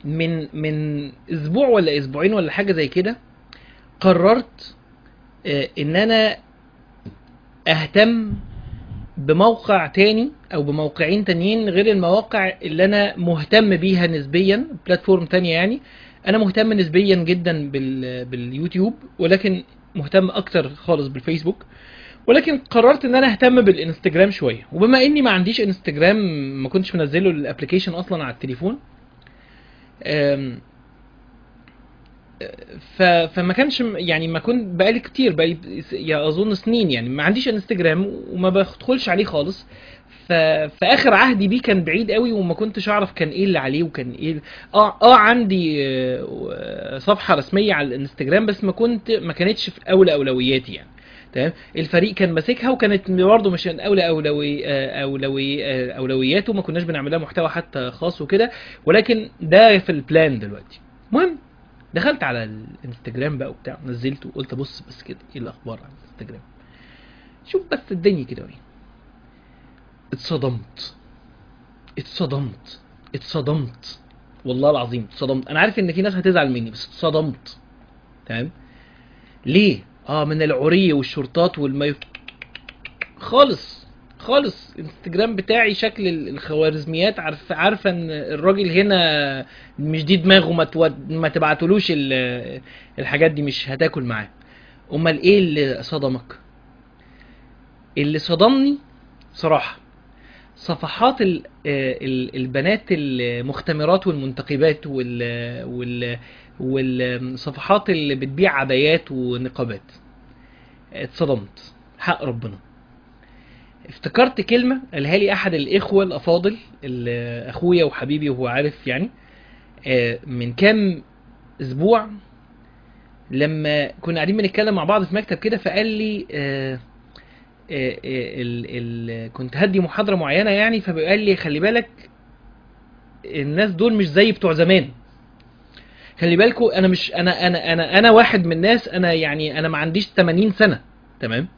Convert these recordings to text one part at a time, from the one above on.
من من اسبوع ولا اسبوعين ولا حاجه زي كده قررت آه، ان انا اهتم بموقع تاني او بموقعين تانيين غير المواقع اللي انا مهتم بيها نسبيا بلاتفورم تانية يعني انا مهتم نسبيا جدا بال باليوتيوب ولكن مهتم اكتر خالص بالفيسبوك ولكن قررت ان انا اهتم بالانستجرام شويه وبما اني ما عنديش انستجرام ما كنتش منزله الابلكيشن اصلا على التليفون أم، ف... فما كانش يعني ما كنت بقالي كتير بقالي يا اظن سنين يعني ما عنديش انستجرام وما بدخلش عليه خالص ف... فاخر عهدي بيه كان بعيد قوي وما كنتش اعرف كان ايه اللي عليه وكان ايه اه اه عندي آه، صفحه رسميه على الانستجرام بس ما كنت ما كانتش في اولى اولوياتي يعني تمام الفريق كان ماسكها وكانت برضه مش من اولى اولوي آه، اولوي آه، اولوياته ما كناش بنعمل لها محتوى حتى خاص وكده ولكن ده في البلان دلوقتي المهم دخلت على الانستجرام بقى وبتاع نزلته وقلت ابص بس كده ايه الاخبار على الانستجرام شوف بس الدنيا كده ايه اتصدمت اتصدمت اتصدمت والله العظيم اتصدمت انا عارف ان في ناس هتزعل مني بس اتصدمت تمام ليه اه من العري والشرطات والمايو خالص خالص الانستجرام بتاعي شكل ال- الخوارزميات عارف عارفه ان الراجل هنا مش دي دماغه ما تو... ما تبعتلوش ال... الحاجات دي مش هتاكل معاه امال ايه اللي صدمك اللي صدمني صراحه صفحات ال... آه، ال... البنات المختمرات والمنتقبات وال... وال... والصفحات اللي بتبيع عبايات ونقابات اتصدمت حق ربنا افتكرت كلمة قالها لي أحد الإخوة الأفاضل اللي أخويا وحبيبي وهو عارف يعني آه، من كام أسبوع لما كنا قاعدين بنتكلم مع بعض في مكتب كده فقال لي آه، آه، آه، ال ال كنت هدي محاضرة معينة يعني فقال لي خلي بالك الناس دول مش زي بتوع زمان خلي بالكوا انا مش انا انا انا انا واحد من الناس انا يعني انا ما عنديش 80 سنة تمام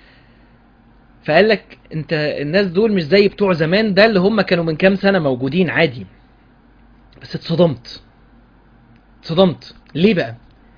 فقال لك انت الناس دول مش زي بتوع زمان ده اللي هم كانوا من كام سنة موجودين عادي بس اتصدمت اتصدمت ليه بقى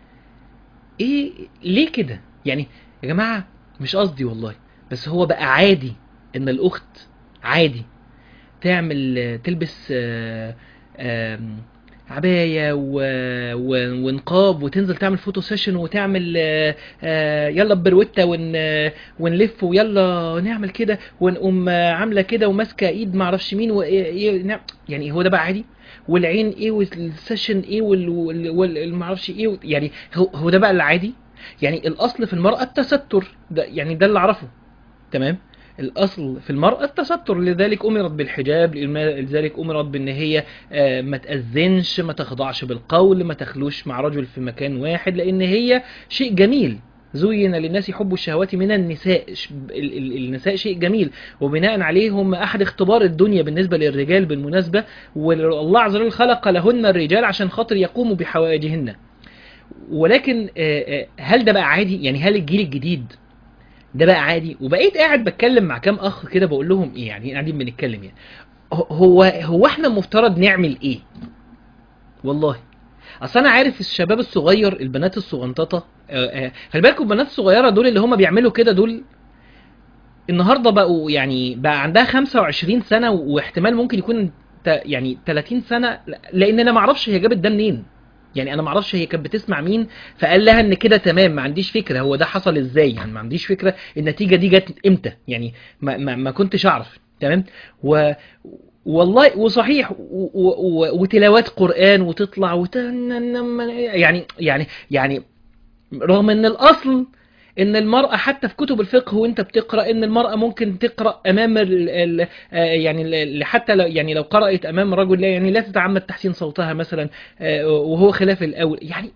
ايه ليه كده يعني يا جماعة مش قصدي والله بس هو بقى عادي ان الاخت عادي تعمل تلبس آه، آم، عباية و- و- ونقاب وتنزل تعمل فوتو سيشن وتعمل آه، آه، يلا بروتة ون آه، ونلف ويلا نعمل كده ونقوم آه، عاملة كده وماسكة ايد معرفش مين و- إيه- نعم- يعني هو ده بقى عادي والعين ايه والسيشن ايه وال- وال- وال- معرفش ايه يعني هو هو ده بقى العادي يعني الاصل في المرأة التستر ده يعني ده اللي اعرفه تمام الاصل في المرأة التستر لذلك امرت بالحجاب لذلك امرت بان هي آه، ما تأذنش ما تخضعش بالقول ما تخلوش مع رجل في مكان واحد لان هي شيء جميل زين للناس حب الشهوات من النساء ش- ال- ال- النساء شيء جميل وبناء عليه هم احد اختبار الدنيا بالنسبة للرجال بالمناسبة والله عز وجل خلق لهن الرجال عشان خاطر يقوموا بحوائجهن ولكن آه، آه، هل ده بقى عادي يعني هل الجيل الجديد ده بقى عادي وبقيت قاعد بتكلم مع كام اخ كده بقول لهم ايه يعني قاعدين بنتكلم يعني هو هو احنا المفترض نعمل ايه والله اصل انا عارف الشباب الصغير البنات الصغنططه آه، آه، خلي بالكم البنات الصغيره دول اللي هم بيعملوا كده دول النهارده بقوا يعني بقى عندها 25 سنه واحتمال ممكن يكون ت- يعني 30 سنه لان انا ما اعرفش هي جابت ده منين يعني انا ما اعرفش هي كانت بتسمع مين فقال لها ان كده تمام ما عنديش فكره هو ده حصل ازاي يعني ما عنديش فكره النتيجه دي جت امتى يعني ما, ما, ما كنتش اعرف تمام و والله وصحيح و- و- و- وتلاوات قران وتطلع وت... يعني يعني يعني رغم ان الاصل ان المرأة حتى في كتب الفقه وانت بتقرأ ان المرأة ممكن تقرأ امام ال ال آه يعني ال- حتى لو يعني لو قرأت امام رجل لا يعني لا تتعمد تحسين صوتها مثلا آه وهو خلاف الاول يعني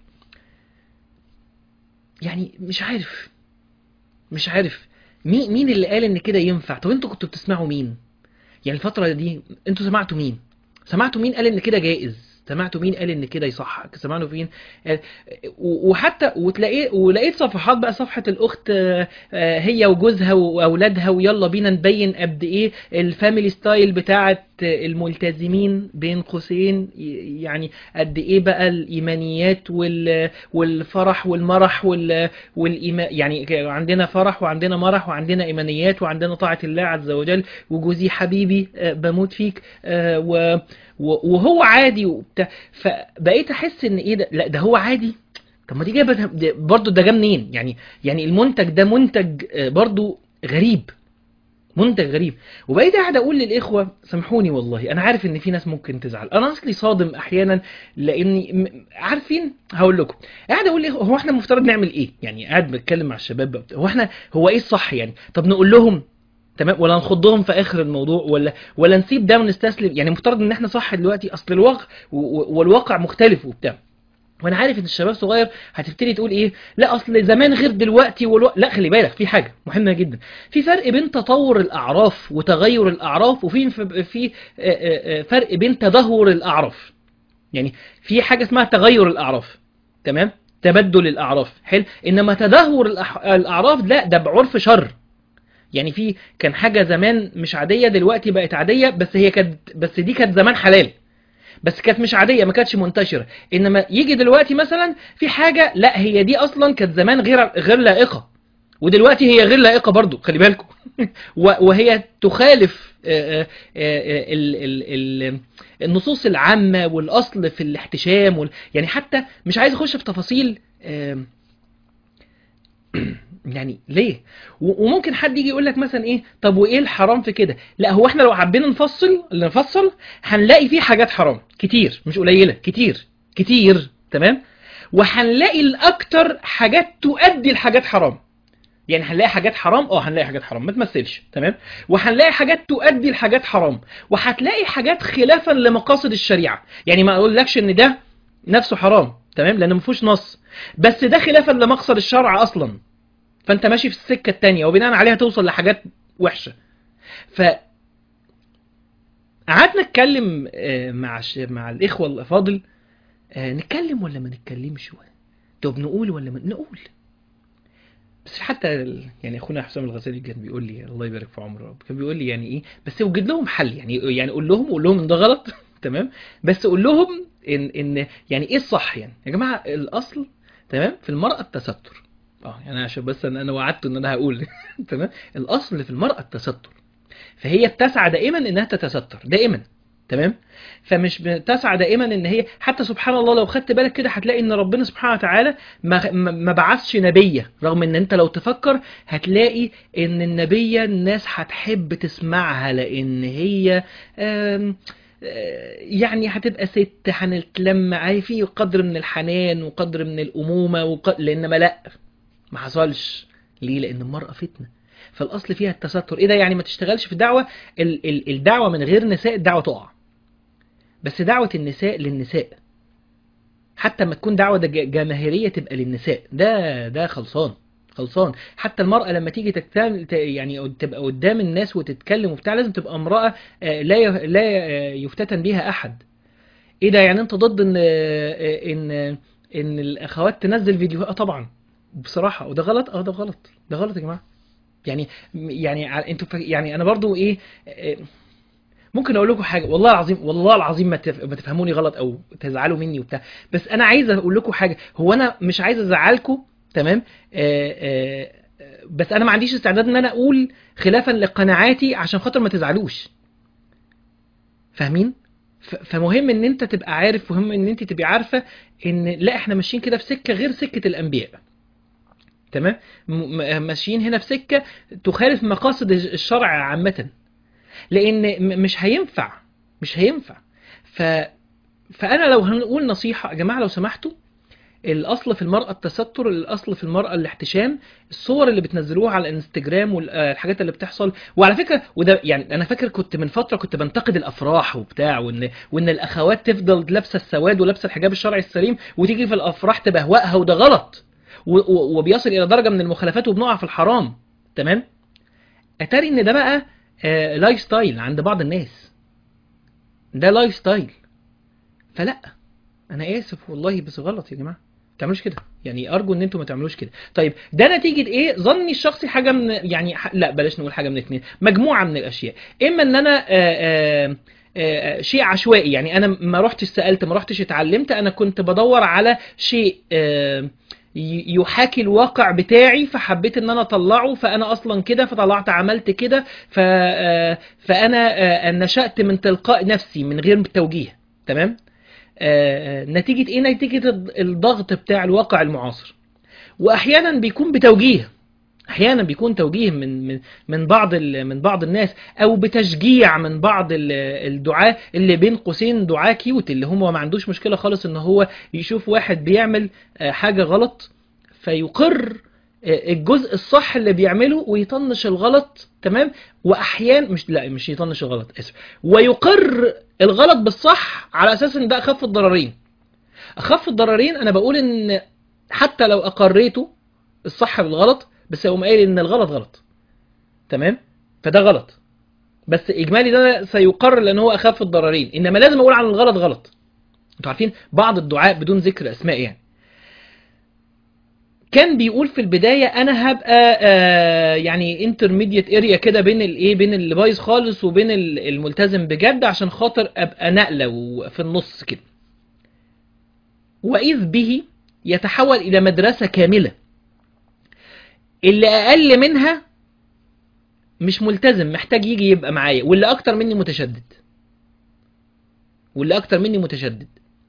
يعني مش عارف مش عارف مين مين اللي قال ان كده ينفع طب انتوا كنتوا بتسمعوا مين يعني الفترة دي انتوا سمعتوا مين سمعتوا مين قال ان كده جائز سمعتوا مين قال ان كده يصحك سمعتوا مين قال- و- وحتى وتلاقيه ولقيت صفحات بقى صفحة الاخت آه، آه، هي وجوزها واولادها ويلا بينا نبين قد ايه الفاميلي ستايل بتاعت الملتزمين بين قوسين ي- يعني قد ايه بقى الايمانيات وال والفرح والمرح وال والإيمان يعني عندنا فرح وعندنا مرح وعندنا ايمانيات وعندنا طاعة الله عز وجل وجوزي حبيبي آه، بموت فيك آه، و و- وهو عادي وبتاع فبقيت احس ان ايه ده لا ده هو عادي طب ما دي جايبه ده- برضه ده جه منين يعني يعني المنتج ده منتج آه، برضه غريب منتج غريب وبقيت قاعد اقول للاخوه سامحوني والله انا عارف ان في ناس ممكن تزعل انا اصلي صادم احيانا لاني م- عارفين هقول لكم قاعد اقول لإخوة، هو احنا المفترض نعمل ايه يعني قاعد بتكلم مع الشباب بقى هو احنا هو ايه الصح يعني طب نقول لهم تمام ولا نخضهم في اخر الموضوع ولا ولا نسيب ده ونستسلم يعني مفترض ان احنا صح دلوقتي اصل الواقع و- و- والواقع مختلف وبتاع وانا عارف ان الشباب صغير هتبتدي تقول ايه لا اصل زمان غير دلوقتي والو... لا خلي بالك في حاجه مهمه جدا في فرق بين تطور الاعراف وتغير الاعراف وفي في آه، آه، آه، فرق بين تدهور الاعراف يعني في حاجه اسمها تغير الاعراف تمام تبدل الاعراف حلو انما تدهور الأح- الاعراف لا ده بعرف شر يعني في كان حاجه زمان مش عاديه دلوقتي بقت عاديه بس هي كانت بس دي كانت زمان حلال بس كانت مش عاديه ما كانتش منتشره انما يجي دلوقتي مثلا في حاجه لا هي دي اصلا كانت زمان غير غير لائقه ودلوقتي هي غير لائقه برضو خلي بالكم و- وهي تخالف آه، آه، آه، ال- ال- ال- النصوص العامه والاصل في الاحتشام وال... يعني حتى مش عايز اخش في تفاصيل آم، يعني ليه و- وممكن حد يجي يقول لك مثلا ايه طب وايه الحرام في كده لا هو احنا لو حبينا نفصل نفصل هنلاقي فيه حاجات حرام كتير مش قليله كتير كتير تمام وهنلاقي الاكتر حاجات تؤدي لحاجات حرام يعني هنلاقي حاجات حرام اه هنلاقي حاجات حرام ما تمثلش تمام وهنلاقي حاجات تؤدي لحاجات حرام وهتلاقي حاجات خلافا لمقاصد الشريعه يعني ما اقولكش ان ده نفسه حرام تمام لان ما فيهوش نص بس ده خلافا لمقصد الشرع اصلا فانت ماشي في السكه التانية وبناء عليها توصل لحاجات وحشه ف قعدنا نتكلم آه، مع ش... مع الاخوه الافاضل آه، نتكلم ولا ما نتكلمش طب نقول ولا ما نقول بس حتى ال- يعني اخونا حسام الغزالي كان بيقول لي الله يبارك في عمره كان بيقول لي يعني ايه بس وجد لهم حل يعني يعني قول لهم قول لهم ان ده غلط تمام بس قول لهم ان ان يعني ايه الصح يعني يا جماعه الاصل تمام في المراه التستر اه يعني عشان بس انا أنا وعدت ان انا هقول تمام الاصل في المراه التستر فهي بتسعى دائما انها تتستر دائما تمام فمش بتسعى دائما ان هي حتى سبحان الله لو خدت بالك كده هتلاقي ان ربنا سبحانه وتعالى ما ما ما بعثش نبيه رغم ان انت لو تفكر هتلاقي ان النبيه الناس هتحب تسمعها لان هي آم، آه، يعني هتبقى ست هنتلم معايا في قدر من الحنان وقدر من الامومه وق... لان ما لا ما حصلش ليه لان المراه فتنه فالاصل فيها التستر ايه ده يعني ما تشتغلش في الدعوه ال- ال- الدعوه من غير نساء الدعوه تقع بس دعوه النساء للنساء حتى ما تكون دعوه دج- جماهيريه تبقى للنساء ده ده خلصان خلصان حتى المرأة لما تيجي تكتم يعني تبقى قدام الناس وتتكلم وبتاع لازم تبقى امرأة آه، لا ي- لا آه، يفتتن بيها أحد ايه ده يعني انت ضد ان آه، ان ان الاخوات تنزل فيديوهات اه طبعا بصراحة وده غلط اه ده غلط ده غلط يا جماعة يعني يعني ع- انتوا فا- يعني انا برضو ايه آه، ممكن اقول لكم حاجه والله العظيم والله العظيم ما تف- ما تفهموني غلط او تزعلوا مني وبتاع بس انا عايز اقول لكم حاجه هو انا مش عايز ازعلكم تمام آه آه آه، بس انا ما عنديش استعداد ان انا اقول خلافا لقناعاتي عشان خاطر ما تزعلوش فاهمين ف- فمهم ان انت تبقى عارف مهم ان انت تبقي عارفه ان لا احنا ماشيين كده في سكه غير سكه الانبياء تمام م- م- ماشيين هنا في سكه تخالف مقاصد الشرع عامه لان م- مش هينفع مش هينفع ف فانا لو هنقول نصيحه يا جماعه لو سمحتوا الاصل في المراه التستر الاصل في المراه الاحتشام الصور اللي بتنزلوها على الانستجرام والحاجات اللي بتحصل وعلى فكره وده يعني انا فاكر كنت من فتره كنت بنتقد الافراح وبتاع وان وان الاخوات تفضل لابسه السواد ولابسه الحجاب الشرعي السليم وتيجي في الافراح تبهوأها وده غلط و- و- وبيصل الى درجه من المخالفات وبنقع في الحرام تمام اتاري ان ده بقى آه، لايف ستايل عند بعض الناس ده لايف ستايل فلا انا اسف والله بس غلط يا جماعه ما تعملوش كده يعني ارجو ان انتوا ما تعملوش كده طيب ده نتيجه ايه ظني الشخصي حاجه من يعني ح... لا بلاش نقول حاجه من اتنين مجموعه من الاشياء اما ان انا آآ آآ آه، شيء عشوائي يعني انا ما رحتش سالت ما رحتش اتعلمت انا كنت بدور على شيء آه، ي- يحاكي الواقع بتاعي فحبيت ان انا اطلعه فانا اصلا كده فطلعت عملت كده ف آه، فانا آه، نشأت من تلقاء نفسي من غير توجيه تمام آه، آه، نتيجة ايه نتيجة الض- الضغط بتاع الواقع المعاصر واحيانا بيكون بتوجيه احيانا بيكون توجيه من من من بعض ال- من بعض الناس او بتشجيع من بعض ال- الدعاة اللي بين قوسين دعاة كيوت اللي هم ما عندوش مشكلة خالص ان هو يشوف واحد بيعمل آه، حاجة غلط فيقر آه، الجزء الصح اللي بيعمله ويطنش الغلط تمام واحيانا مش لا مش يطنش الغلط اسف ويقر الغلط بالصح على اساس ان ده اخف الضررين اخف الضررين انا بقول ان حتى لو اقريته الصح بالغلط بس يقوم قايل ان الغلط غلط تمام فده غلط بس اجمالي ده سيقرر لان هو اخف الضررين انما لازم اقول عن الغلط غلط انتوا عارفين بعض الدعاء بدون ذكر اسماء يعني كان بيقول في البدايه انا هبقى آه يعني انترميديت اريا كده بين الايه بين اللي بايظ خالص وبين ال- الملتزم بجد عشان خاطر ابقى نقله وفي النص كده واذ به يتحول الى مدرسه كامله اللي اقل منها مش ملتزم محتاج يجي يبقى معايا واللي اكتر مني متشدد واللي اكتر مني متشدد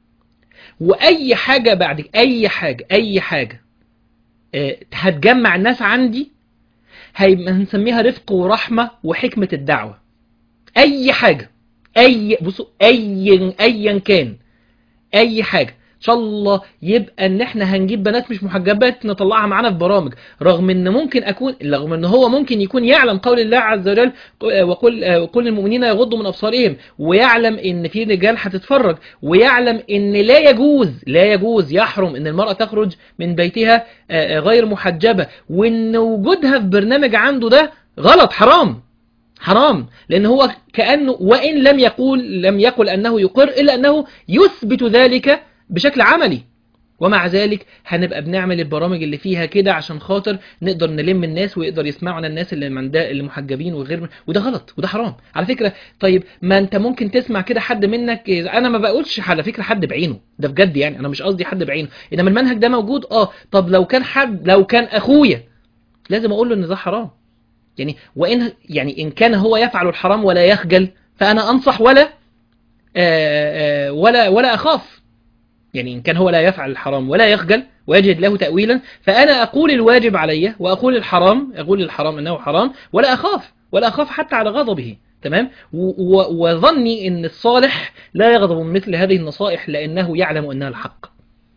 واي حاجه بعد اي حاجه اي حاجه آه، هتجمع الناس عندي هيبقى هنسميها رفق ورحمه وحكمه الدعوه اي حاجه اي بصوا اي ايا كان اي حاجه ان شاء الله يبقى ان احنا هنجيب بنات مش محجبات نطلعها معانا في برامج رغم ان ممكن اكون رغم ان هو ممكن يكون يعلم قول الله عز وجل وقل وقل للمؤمنين يغضوا من ابصارهم ويعلم ان في رجال هتتفرج ويعلم ان لا يجوز لا يجوز يحرم ان المرأة تخرج من بيتها آه، غير محجبة وان وجودها في برنامج عنده ده غلط حرام حرام لان هو كانه وان لم يقول لم يقل انه يقر الا انه يثبت ذلك بشكل عملي ومع ذلك هنبقى بنعمل البرامج اللي فيها كده عشان خاطر نقدر نلم الناس ويقدر يسمعنا الناس اللي من ده اللي محجبين وغير وده غلط وده حرام على فكره طيب ما انت ممكن تسمع كده حد منك انا ما بقولش على فكره حد بعينه ده بجد يعني انا مش قصدي حد بعينه انما المنهج ده موجود اه طب لو كان حد لو كان اخويا لازم اقول له ان ده حرام يعني وان يعني ان كان هو يفعل الحرام ولا يخجل فانا انصح ولا آه، آه، ولا ولا اخاف يعني ان كان هو لا يفعل الحرام ولا يخجل ويجد له تاويلا فانا اقول الواجب علي واقول الحرام اقول الحرام انه حرام ولا اخاف ولا اخاف حتى على غضبه تمام و- و- وظني ان الصالح لا يغضب من مثل هذه النصائح لانه يعلم انها الحق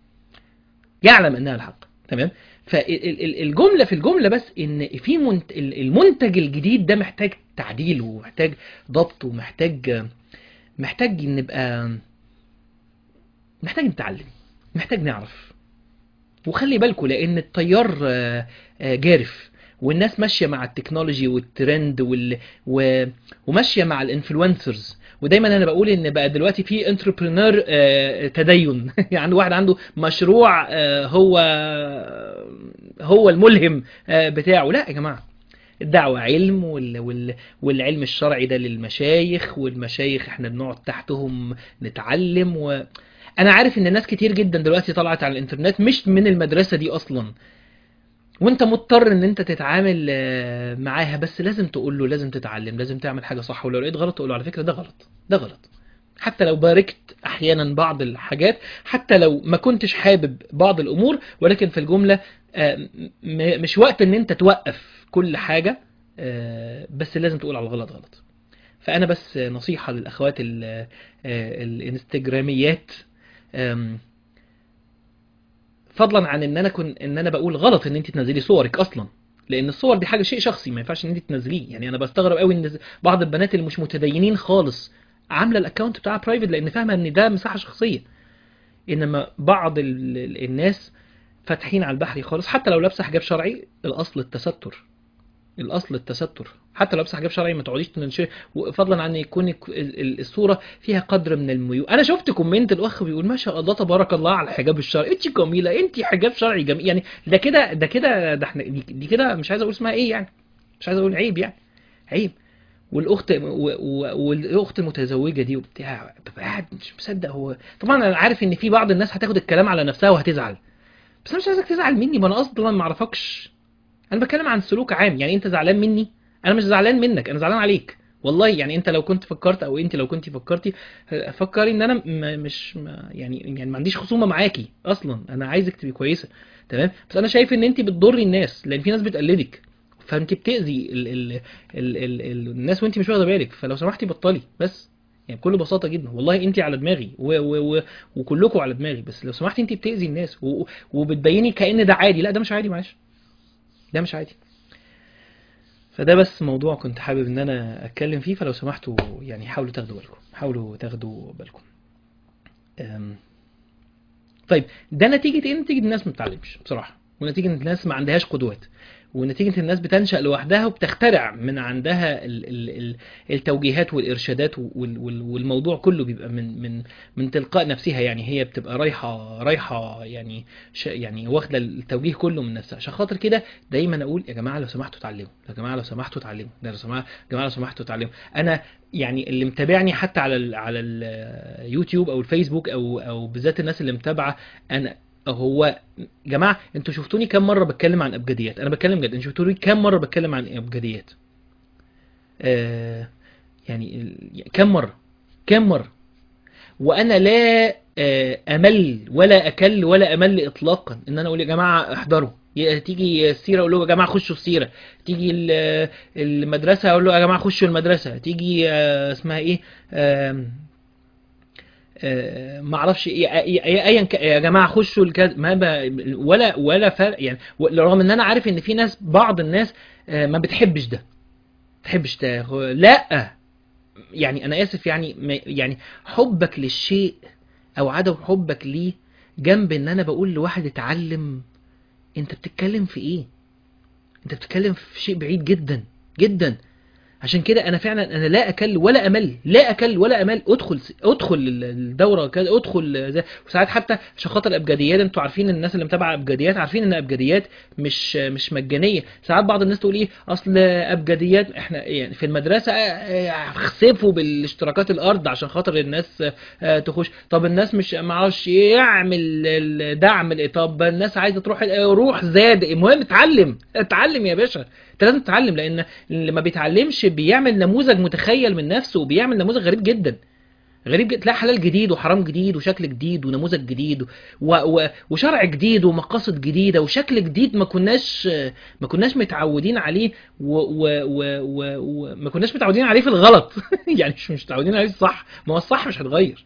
يعلم انها الحق تمام فالجمله في الجمله بس ان في منت... المنتج الجديد ده محتاج تعديل ومحتاج ضبط ومحتاج محتاج نبقى محتاج نتعلم محتاج نعرف وخلي بالكم لان التيار آه، آه، جارف والناس ماشيه مع التكنولوجي والترند وال... و... وماشيه مع الانفلونسرز ودايما انا بقول ان بقى دلوقتي في انتربرينور تدين يعني واحد عنده مشروع آه، هو هو الملهم آه، بتاعه لا يا جماعه الدعوة علم وال... وال... والعلم الشرعي ده للمشايخ والمشايخ احنا بنقعد تحتهم نتعلم و... انا عارف ان ناس كتير جدا دلوقتي طلعت على الانترنت مش من المدرسة دي اصلا وانت مضطر ان انت تتعامل آه، معاها بس لازم تقول له لازم تتعلم لازم تعمل حاجة صح ولو لقيت غلط تقول له على فكرة ده غلط ده غلط حتى لو باركت احيانا بعض الحاجات حتى لو ما كنتش حابب بعض الامور ولكن في الجملة آه، م- مش وقت ان انت توقف كل حاجة آه، بس لازم تقول على الغلط غلط فانا بس نصيحة للاخوات ال- آه، الانستجراميات آم، فضلا عن ان انا كن ان انا بقول غلط ان انت تنزلي صورك اصلا لان الصور دي حاجه شيء شخصي ما ينفعش ان انت تنزليه يعني انا بستغرب قوي ان بعض البنات اللي مش متدينين خالص عامله الاكونت بتاعها برايفت لان فاهمه ان ده مساحه شخصيه انما بعض ال- ال- الناس فاتحين على البحر خالص حتى لو لابسه حجاب شرعي الاصل التستر الاصل التستر حتى لو لابسه حجاب شرعي ما تقعديش تنشر فضلا عن يكون الك- ال- ال- الصوره فيها قدر من الميول انا شفت كومنت الاخ بيقول ما شاء الله تبارك الله على الحجاب الشرعي انت جميله انت حجاب شرعي جميل يعني ده كده ده كده ده احنا دي, دي كده مش عايز اقول اسمها ايه يعني مش عايز اقول عيب يعني عيب والاخت و- و- والاخت المتزوجه دي وبتاع ببقى قاعد مش مصدق هو طبعا انا عارف ان في بعض الناس هتاخد الكلام على نفسها وهتزعل بس انا مش عايزك تزعل مني ما انا اصلا ما اعرفكش انا بتكلم عن سلوك عام يعني انت زعلان مني انا مش زعلان منك انا زعلان عليك والله يعني انت لو كنت فكرت او انت لو كنت فكرتي فكري ان انا م- مش ما يعني يعني ما عنديش خصومه معاكي اصلا انا عايزك تبقي كويسه تمام بس انا شايف ان انت بتضري الناس لان في ناس بتقلدك فانت بتاذي ال ال ال ال ال الناس وانت مش واخده بالك فلو سمحتي بطلي بس يعني بكل بساطه جدا والله انت على دماغي و و و وكلكم على دماغي بس لو سمحتي انت بتاذي الناس و وبتبيني كأن ده عادي لا ده مش عادي معلش ده مش عادي فده بس موضوع كنت حابب ان انا اتكلم فيه فلو سمحتوا يعني حاولوا تاخدوا بالكم حاولوا تاخدوا بالكم أم. طيب ده نتيجة ايه نتيجة الناس ما بتتعلمش بصراحة ونتيجة ان الناس ما عندهاش قدوات ونتيجة ان الناس بتنشأ لوحدها وبتخترع من عندها ال ال ال التوجيهات والارشادات وال وال والموضوع كله بيبقى من من من تلقاء نفسها يعني هي بتبقى رايحة رايحة يعني ش يعني واخدة التوجيه كله من نفسها عشان خاطر كده دايما اقول يا جماعة لو سمحتوا اتعلموا يا جماعة لو سمحتوا اتعلموا ده لو سمحتوا يا جماعة لو سمحتوا اتعلموا انا يعني اللي متابعني حتى على ال على اليوتيوب او الفيسبوك او او بالذات الناس اللي متابعه انا هو جماعه انتوا شفتوني كام مره بتكلم عن ابجديات انا بتكلم جد انتوا شفتوني كام مره بتكلم عن ابجديات آه يعني ال- كام مره كام مره وانا لا آه، امل ولا اكل ولا امل اطلاقا ان انا اقول يا جماعه احضروا ي- تيجي السيره اقول لهم يا جماعه خشوا السيره تيجي ال- المدرسه اقول له يا جماعه خشوا المدرسه تيجي آه، اسمها ايه آم، آه، ما اعرفش إيه- إيه- ايا ك- يا جماعه خشوا الكذا ما ب... ولا ولا فرق يعني و- رغم ان انا عارف ان في ناس بعض الناس آه، ما بتحبش ده ما بتحبش ده هو- لا يعني انا اسف يعني ما- يعني حبك للشيء او عدم حبك ليه جنب ان انا بقول لواحد اتعلم انت بتتكلم في ايه انت بتتكلم في شيء بعيد جدا جدا عشان كده انا فعلا انا لا اكل ولا امل لا اكل ولا امل ادخل ادخل الدوره كذا ادخل زي وساعات حتى عشان خاطر ابجديات انتوا عارفين الناس اللي متابعه ابجديات عارفين ان ابجديات مش مش مجانيه ساعات بعض الناس تقول ايه اصل ابجديات احنا يعني في المدرسه آه، آه، خسفوا بالاشتراكات الارض عشان خاطر الناس آه، تخش طب الناس مش ما اعرفش ايه يعمل الدعم ال- طب الناس عايزه تروح روح زاد المهم اتعلم اتعلم يا باشا انت لازم تتعلم لان اللي ما بيتعلمش بيعمل نموذج متخيل من نفسه وبيعمل نموذج غريب جدا غريب جدا تلاقي حلال جديد وحرام جديد وشكل جديد ونموذج جديد و... و... وشرع جديد ومقاصد جديده وشكل جديد ما كناش ما كناش متعودين عليه وما و... و... و... و... ما كناش متعودين عليه في الغلط يعني مش مش متعودين عليه الصح ما هو الصح مش هيتغير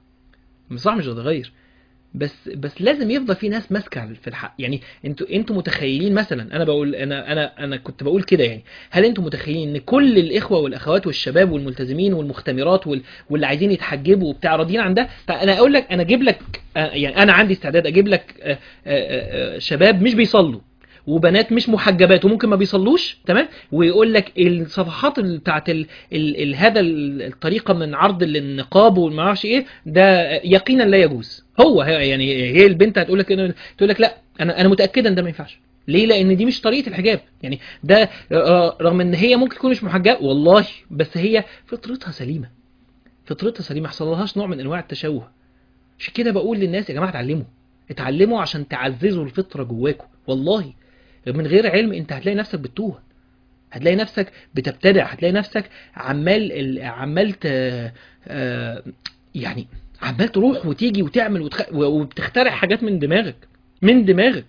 الصح مش هيتغير بس بس لازم يفضل في ناس ماسكه في الحق يعني انتوا انتوا متخيلين مثلا انا بقول انا انا انا كنت بقول كده يعني هل انتوا متخيلين ان كل الاخوه والاخوات والشباب والملتزمين والمختمرات وال... واللي عايزين يتحجبوا وبتاع راضيين عن ده فانا اقول لك انا اجيب لك آه، يعني انا عندي استعداد اجيب لك آه، آه، آه، شباب مش بيصلوا وبنات مش محجبات وممكن ما بيصلوش تمام ويقول لك الصفحات ال- بتاعت ال ال ال هذا ال- الطريقه من عرض النقاب وما اعرفش ايه ده يقينا لا يجوز هو هي- يعني هي البنت هتقول لك إنه- تقول لك لا انا انا متاكده ان ده ما ينفعش ليه لان دي مش طريقه الحجاب يعني ده آه، رغم ان هي ممكن تكون مش محجبه والله بس هي فطرتها سليمه فطرتها سليمه ما حصلهاش نوع من انواع التشوه عشان كده بقول للناس يا جماعه اتعلموا اتعلموا عشان تعززوا الفطره جواكم والله من غير علم انت هتلاقي نفسك بتتوه هتلاقي نفسك بتبتدع هتلاقي نفسك عمال ال- عمال ت... آه، يعني عمال تروح وتيجي وتعمل وتخ... وبتخترع حاجات من دماغك من دماغك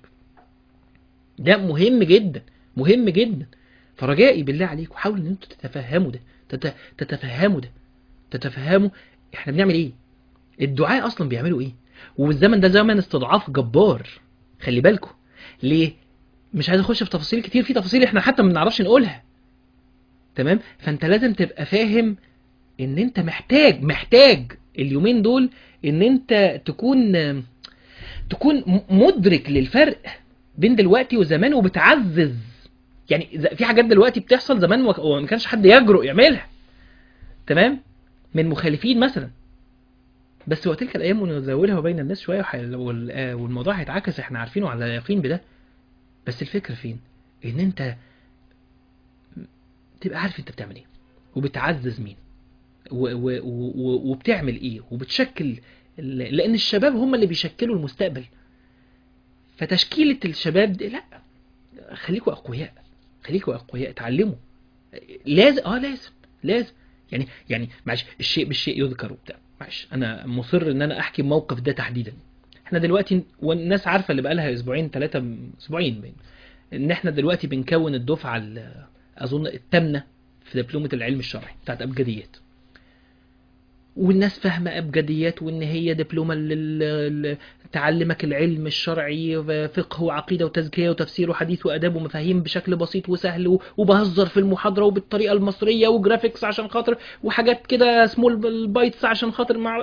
ده مهم جدا مهم جدا فرجائي بالله عليكم حاولوا ان انتوا تتفهموا ده تت... تتفهموا ده تتفهموا احنا بنعمل ايه الدعاء اصلا بيعملوا ايه والزمن ده زمن استضعاف جبار خلي بالكم ليه مش عايز اخش في تفاصيل كتير في تفاصيل احنا حتى ما بنعرفش نقولها تمام فانت لازم تبقى فاهم ان انت محتاج محتاج اليومين دول ان انت تكون تكون م- مدرك للفرق بين دلوقتي وزمان وبتعزز يعني ز- في حاجات دلوقتي بتحصل زمان وك- وما كانش حد يجرؤ يعملها تمام من مخالفين مثلا بس وتلك الايام نداولها بين الناس شويه وح- وال- آه، والموضوع هيتعكس احنا عارفينه على يقين بده بس الفكره فين ان انت تبقى عارف انت بتعمل ايه وبتعزز مين و و و وبتعمل ايه وبتشكل ال- لان الشباب هم اللي بيشكلوا المستقبل فتشكيلة الشباب دي لا خليكوا اقوياء خليكوا اقوياء اتعلموا لازم اه لازم لازم يعني يعني معلش الشيء بالشيء يذكر وبتاع معلش انا مصر ان انا احكي الموقف ده تحديدا احنا دلوقتي والناس عارفه اللي بقالها اسبوعين ثلاثه اسبوعين بين ان احنا دلوقتي بنكون الدفعه ال- اظن الثامنه في دبلومه العلم الشرعي بتاعت ابجديات والناس فاهمه ابجديات وان هي دبلومه لل- ل- تعلمك العلم الشرعي فقه وعقيده وتزكيه وتفسير وحديث واداب ومفاهيم بشكل بسيط وسهل و- وبهزر في المحاضره وبالطريقه المصريه وجرافيكس عشان خاطر وحاجات كده سمول البايتس عشان خاطر مع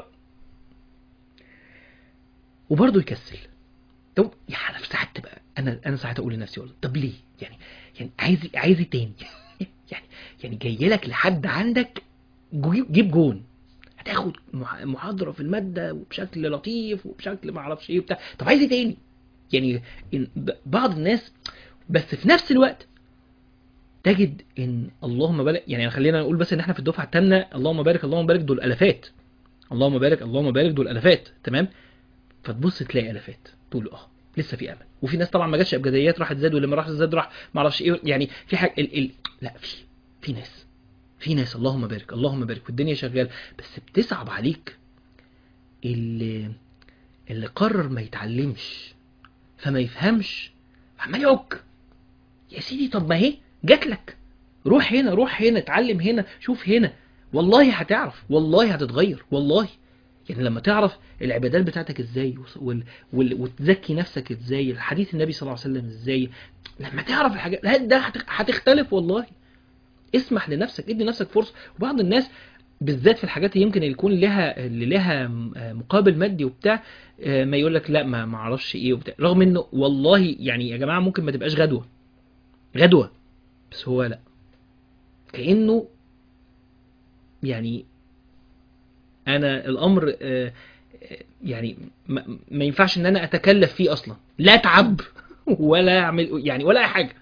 وبرضه يكسل طب يعني في ساعات تبقى انا انا ساعات اقول لنفسي والله طب ليه يعني يعني عايز عايز إيه تاني يعني يعني جاي لك لحد عندك جو- جيب جون هتاخد مح- محاضره في الماده وبشكل لطيف وبشكل ما اعرفش ايه وبتاع طب عايز ايه تاني يعني إن ب- بعض الناس بس في نفس الوقت تجد ان اللهم بارك يعني خلينا نقول بس ان احنا في الدفعه الثامنه اللهم بارك اللهم بارك دول الافات اللهم بارك اللهم بارك دول الافات تمام فتبص تلاقي الافات تقول اه لسه في امل وفي ناس طبعا ما جاتش ابجديات راحت زاد واللي ما راحش زاد راح ما اعرفش ايه يعني في حاجه ال... ال... لا في في ناس في ناس اللهم بارك اللهم بارك والدنيا شغاله بس بتصعب عليك اللي اللي قرر ما يتعلمش فما يفهمش عمال يعك يا سيدي طب ما هي جات لك روح هنا روح هنا اتعلم هنا شوف هنا والله هتعرف والله هتتغير والله يعني لما تعرف العبادات بتاعتك ازاي وال... وال... وتزكي نفسك ازاي الحديث النبي صلى الله عليه وسلم ازاي لما تعرف الحاجات لا ده هت... هتختلف والله اسمح لنفسك ادي نفسك فرصه وبعض الناس بالذات في الحاجات اللي يمكن يكون لها اللي لها مقابل مادي وبتاع آه، ما يقول لك لا ما ما اعرفش ايه وبتاع رغم انه والله يعني يا جماعه ممكن ما تبقاش غدوه غدوه بس هو لا كانه يعني انا الامر آه، آه، يعني ما ما ينفعش ان انا اتكلف فيه اصلا لا اتعب ولا اعمل يعني ولا اي حاجه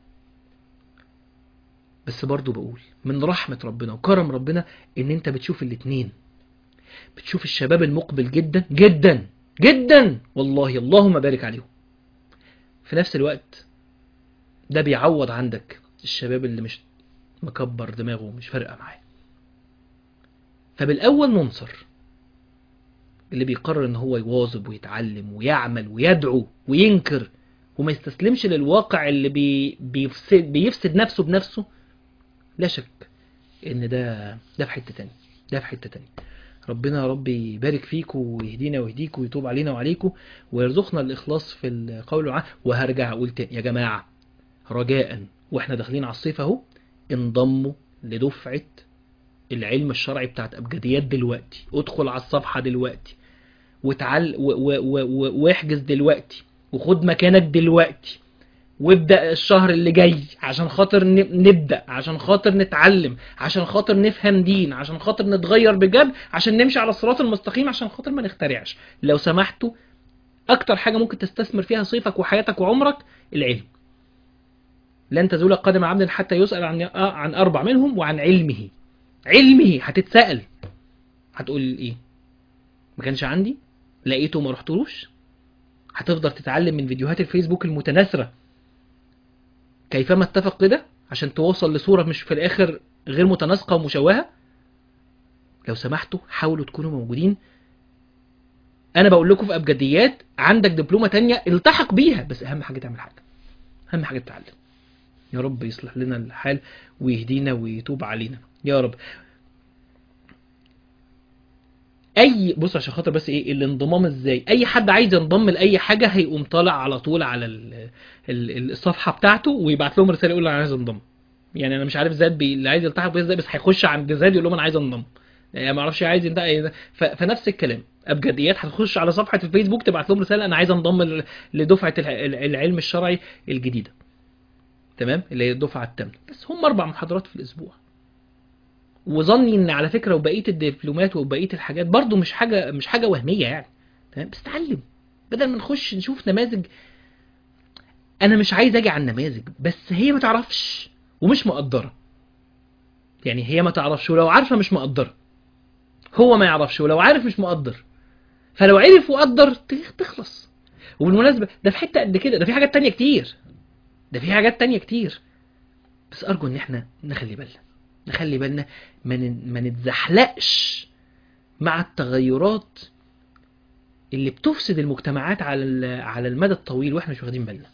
بس برضو بقول من رحمة ربنا وكرم ربنا ان انت بتشوف الاتنين بتشوف الشباب المقبل جدا جدا جدا والله اللهم بارك عليهم في نفس الوقت ده بيعوض عندك الشباب اللي مش مكبر دماغه ومش فارقه معاه فبالاول منصر اللي بيقرر ان هو يواظب ويتعلم ويعمل ويدعو وينكر وما يستسلمش للواقع اللي بي بيفسد, بيفسد نفسه بنفسه لا شك ان ده ده في حته تانية ده في حته تانية ربنا يا رب يبارك فيكم ويهدينا ويهديكم ويتوب علينا وعليكم ويرزقنا الاخلاص في القول والعمل وهرجع اقول تاني يا جماعه رجاء واحنا داخلين على الصيف اهو انضموا لدفعه العلم الشرعي بتاعت ابجديات دلوقتي ادخل على الصفحه دلوقتي وتعل و... و... و... و... واحجز دلوقتي وخد مكانك دلوقتي وابدأ الشهر اللي جاي عشان خاطر ن- نبدأ عشان خاطر نتعلم عشان خاطر نفهم دين عشان خاطر نتغير بجد عشان نمشي على الصراط المستقيم عشان خاطر ما نخترعش لو سمحتوا اكتر حاجة ممكن تستثمر فيها صيفك وحياتك وعمرك العلم لن تزول قدم عبد حتى يسأل عن آه، عن اربع منهم وعن علمه علمه هتتسأل هتقول ايه ما كانش عندي لقيته وما رحتلوش هتفضل تتعلم من فيديوهات الفيسبوك المتناثرة كيفما اتفق كده عشان توصل لصورة مش في الآخر غير متناسقة ومشوهة لو سمحتوا حاولوا تكونوا موجودين أنا بقول لكم في أبجديات عندك دبلومة تانية التحق بيها بس أهم حاجة تعمل حاجة أهم حاجة تتعلم يا رب يصلح لنا الحال ويهدينا ويتوب علينا يا رب اي بص عشان خاطر بس ايه الانضمام ازاي اي حد عايز ينضم لاي حاجه هيقوم طالع على طول على ال- ال- الصفحه بتاعته ويبعت لهم رساله يقول انا عايز انضم يعني انا مش عارف زاد بي... اللي عايز يلتحق بيه ازاي بس هيخش عند زاد يقول لهم انا عايز انضم يعني ما اعرفش عايز ينتهي إيه ده. ف... فنفس الكلام ابجديات هتخش على صفحه الفيسبوك تبعت لهم رساله انا عايز انضم ل- لدفعه الع- الع- العلم الشرعي الجديده تمام اللي هي الدفعه الثامنه بس هم اربع محاضرات في الاسبوع وظني ان على فكره وبقيه الدبلومات وبقيه الحاجات برضو مش حاجه مش حاجه وهميه يعني تمام بس تعلم بدل ما نخش نشوف نماذج انا مش عايز اجي على النماذج بس هي ما تعرفش ومش مقدره يعني هي ما تعرفش ولو عارفه مش مقدره هو ما يعرفش ولو عارف مش مقدر فلو عرف وقدر تخ- تخلص وبالمناسبه ده في حته قد كده ده في حاجات تانية كتير ده في حاجات تانية كتير بس ارجو ان احنا نخلي بالنا نخلي بالنا ما ن- ما نتزحلقش مع التغيرات اللي بتفسد المجتمعات على ال- على المدى الطويل واحنا مش واخدين بالنا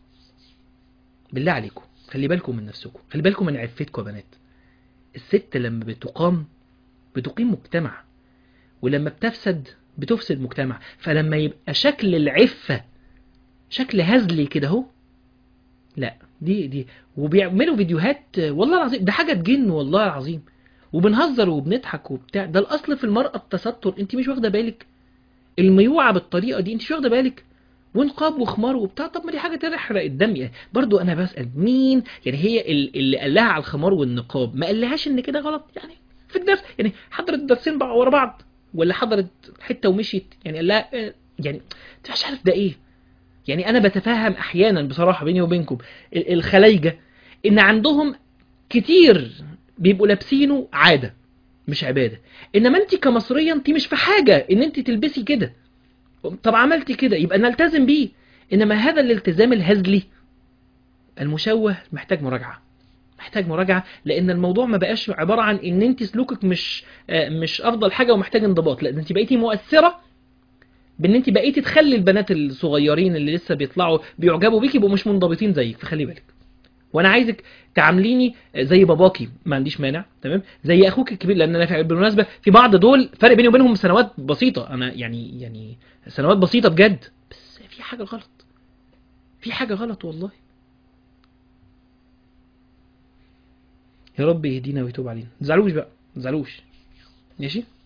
بالله عليكم خلي بالكم من نفسكم خلي بالكم من عفتكم يا بنات الست لما بتقام بتقيم مجتمع ولما بتفسد بتفسد مجتمع فلما يبقى شكل العفة شكل هزلي كده اهو لا دي دي وبيعملوا فيديوهات والله العظيم ده حاجة تجن والله العظيم وبنهزر وبنضحك وبتاع ده الاصل في المرأة التستر انت مش واخدة بالك الميوعة بالطريقة دي انت مش واخدة بالك ونقاب وخمار وبتاع طب ما دي حاجة تحرق الدم يعني برضو انا بسأل مين يعني هي ال- اللي قال لها على الخمار والنقاب ما قالهاش ان كده غلط يعني في الدرس يعني حضرت الدرسين بقى ورا بعض ولا حضرت حتة ومشيت يعني قال لها اه، يعني انت مش عارف ده ايه يعني انا بتفهم احيانا بصراحة بيني وبينكم ال- الخلايجة ان عندهم كتير بيبقوا لابسينه عادة مش عبادة انما انت كمصرية انت مش في حاجة ان انت تلبسي كده طب عملتي كده يبقى نلتزم بيه انما هذا الالتزام الهزلي المشوه محتاج مراجعة محتاج مراجعة لان الموضوع ما بقاش عبارة عن ان انت سلوكك مش آه، مش افضل حاجة ومحتاج انضباط لا ده انت بقيتي مؤثرة بان انت بقيتي تخلي البنات الصغيرين اللي لسه بيطلعوا بيعجبوا بيكي يبقوا مش منضبطين زيك فخلي بالك وانا عايزك تعامليني زي باباكي ما عنديش مانع تمام زي اخوك الكبير لان انا في- بالمناسبه في بعض دول فرق بيني وبينهم سنوات بسيطه انا يعني يعني سنوات بسيطه بجد بس في حاجه غلط في حاجه غلط والله يا رب يهدينا ويتوب علينا ما تزعلوش بقى ما تزعلوش ماشي